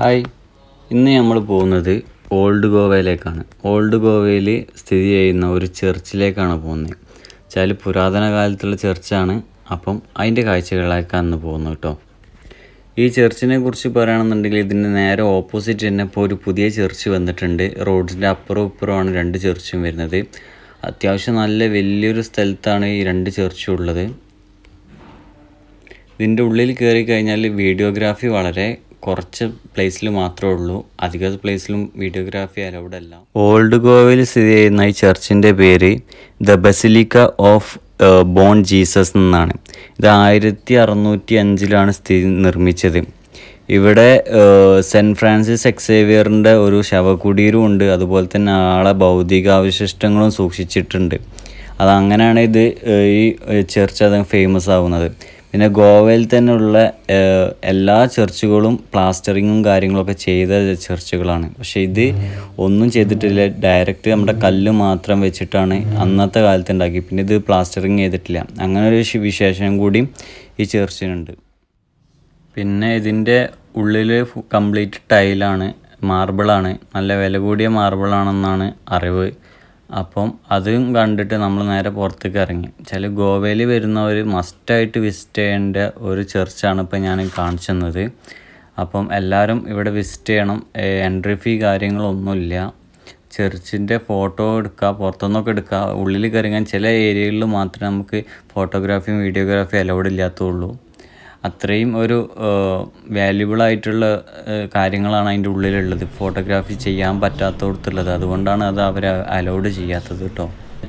hi ഇന്ന് നമ്മൾ പോകുന്നത് ഓൾഡ് ഗോവയിലേക്കാണ് ഓൾഡ് ഗോവയിൽ സ്ഥിതി ചെയ്യുന്ന ഒരു ചർച്ചിലേക്കാണ് പോകുന്നത് വെച്ചാൽ പുരാതന കാലത്തുള്ള ചർച്ചാണ് അപ്പം അതിൻ്റെ കാഴ്ചകളിലേക്കാണ് ഇന്ന് പോകുന്നത് കേട്ടോ ഈ ചർച്ചിനെ കുറിച്ച് പറയുകയാണെന്നുണ്ടെങ്കിൽ ഇതിൻ്റെ നേരെ ഓപ്പോസിറ്റ് തന്നെ ഇപ്പോൾ ഒരു പുതിയ ചർച്ച് വന്നിട്ടുണ്ട് റോഡിൻ്റെ അപ്പുറവും ഇപ്പുറമാണ് രണ്ട് ചർച്ചും വരുന്നത് അത്യാവശ്യം നല്ല വലിയൊരു സ്ഥലത്താണ് ഈ രണ്ട് ചർച്ചും ഉള്ളത് ഇതിൻ്റെ ഉള്ളിൽ കയറി കഴിഞ്ഞാൽ വീഡിയോഗ്രാഫി വളരെ കുറച്ച് പ്ലേസിൽ മാത്രമേ ഉള്ളൂ അധിക പ്ലേസിലും വീഡിയോഗ്രാഫി അലൗഡ് അല്ല ഓൾഡ് ഗോവയിൽ സ്ഥിതി ചെയ്യുന്ന ഈ ചർച്ചിൻ്റെ പേര് the basilica of Bom Jesus എന്നാണ് ഇത് ആയിരത്തി അറുന്നൂറ്റി അഞ്ചിലാണ് സ്ഥിതി നിർമ്മിച്ചത് ഇവിടെ സെൻറ്റ് ഫ്രാൻസിസ് എക്സേവിയറിൻ്റെ ഒരു ശവകുടീരം ഉണ്ട് അതുപോലെ തന്നെ ആളെ ഭൗതികാവശിഷ്ടങ്ങളും സൂക്ഷിച്ചിട്ടുണ്ട് അത് അങ്ങനെയാണ് ഇത് ഏഹ്, ഈ ചർച്ച് അത് ഫേമസ് ആവുന്നത് പിന്നെ ഗോവയിൽ തന്നെയുള്ള ഏഹ്, എല്ലാ ചർച്ചുകളും പ്ലാസ്റ്ററിങ്ങും കാര്യങ്ങളൊക്കെ ചെയ്ത ചർച്ചുകളാണ് പക്ഷെ ഇത് ഒന്നും ചെയ്തിട്ടില്ല ഡയറക്റ്റ് നമ്മുടെ കല്ല് മാത്രം വെച്ചിട്ടാണ് അന്നത്തെ കാലത്ത് ഉണ്ടാക്കി പിന്നെ ഇത് പ്ലാസ്റ്ററിങ് ചെയ്തിട്ടില്ല അങ്ങനെ ഒരു ശി- വിശേഷം കൂടി ഈ ചർച്ചിനുണ്ട് പിന്നെ ഇതിൻ്റെ ഉള്ളിൽ കംപ്ലീറ്റ് ടൈലാണ് മാർബിളാണ് നല്ല വില കൂടിയ മാർബിളാണെന്നാണ് അറിവ് അപ്പം അതും കണ്ടിട്ട് നമ്മൾ നേരെ പുറത്തേക്ക് ഇറങ്ങി ചില ഗോവയിൽ വരുന്നവർ മസ്റ്റായിട്ട് വിസിറ്റ് ചെയ്യേണ്ട ഒരു ചർച്ചാണ് ഇപ്പം ഞാൻ കാണിച്ചു തന്നത് അപ്പം എല്ലാവരും ഇവിടെ വിസിറ്റ് ചെയ്യണം എൻട്രി ഫീ കാര്യങ്ങളൊന്നുമില്ല ചർച്ചിൻ്റെ ഫോട്ടോ എടുക്കുക പുറത്തുനിന്നൊക്കെ എടുക്കുക ഉള്ളിൽ കയറിയാൽ ചില ഏരിയകളിൽ മാത്രമേ നമുക്ക് ഫോട്ടോഗ്രാഫിയും വീഡിയോഗ്രാഫിയും അലൗഡ് ഇല്ലാത്തുള്ളൂ അത്രയും ഒരു വാല്യുബിൾ ആയിട്ടുള്ള ഏഹ്, കാര്യങ്ങളാണ് അതിൻ്റെ ഉള്ളിലുള്ളത് ഫോട്ടോഗ്രാഫി ചെയ്യാൻ പറ്റാത്തടത്തുള്ളത് അതുകൊണ്ടാണ് അത് അവർ അലൗഡ് ചെയ്യാത്തത് കേട്ടോ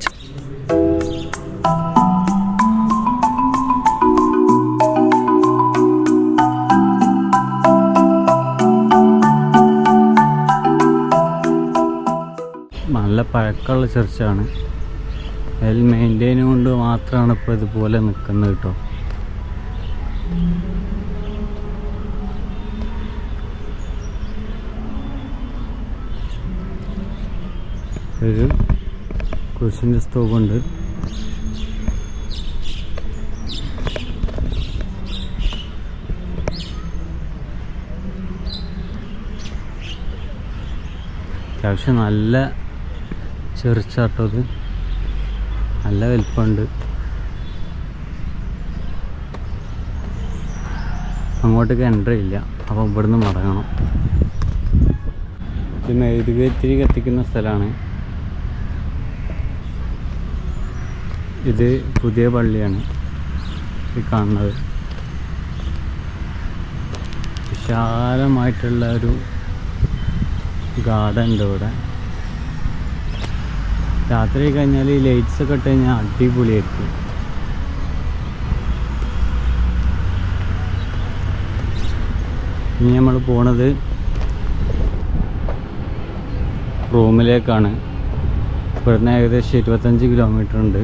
നല്ല പഴക്കമുള്ള ചർച്ചാണ് വെൽ മെയിൻറ്റെയിൻ കൊണ്ട് മാത്രമാണ് ഇപ്പോൾ ഇതുപോലെ നിൽക്കുന്നത് കേട്ടോ ഒരു കുരിശിൻ്റെ സ്തൂപുണ്ട് അത്യാവശ്യം നല്ല ചെറിച്ചാട്ടോ ഇത് നല്ല വലിപ്പമുണ്ട് അങ്ങോട്ടേക്ക് എൻട്രി ഇല്ല അപ്പോൾ ഇവിടുന്ന് മടങ്ങണം ഇത് മെഴുകുതിരി കത്തിക്കുന്ന സ്ഥലമാണ് ഇത് പുതിയ പള്ളിയാണ് ഈ കാണുന്നത് വിശാലമായിട്ടുള്ള ഒരു ഗാർഡൻ ഉണ്ട് ഇവിടെ രാത്രി കഴിഞ്ഞാൽ ഈ ലൈറ്റ്സ് ഒക്കെ ഇട്ട് കഴിഞ്ഞാൽ അടിപൊളിയായിരിക്കും ഇനി നമ്മൾ പോണത് റൂമിലേക്കാണ് ഇവിടുന്ന് ഏകദേശം ഇരുപത്തഞ്ച് കിലോമീറ്റർ ഉണ്ട്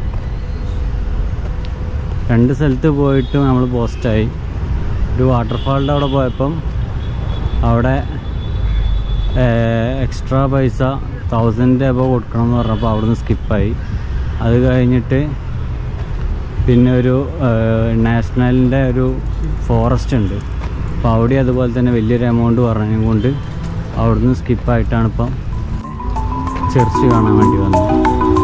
രണ്ട് സ്ഥലത്ത് പോയിട്ട് നമ്മൾ പോസ്റ്റായി ഒരു വാട്ടർഫാളിൻ്റെ അവിടെ പോയപ്പം അവിടെ എക്സ്ട്രാ പൈസ തൗസൻഡ് എബോ കൊടുക്കണം എന്ന് പറഞ്ഞപ്പോൾ അവിടുന്ന് സ്കിപ്പായി അത് കഴിഞ്ഞിട്ട് പിന്നെ ഒരു നാഷണലിൻ്റെ ഒരു ഫോറസ്റ്റ് ഉണ്ട് അപ്പോൾ അവിടെ അതുപോലെ തന്നെ വലിയൊരു എമൗണ്ട് പറഞ്ഞുകൊണ്ട് അവിടുന്ന് സ്കിപ്പായിട്ടാണ് ഇപ്പം ചർച്ച് കാണാൻ വേണ്ടി വന്നത്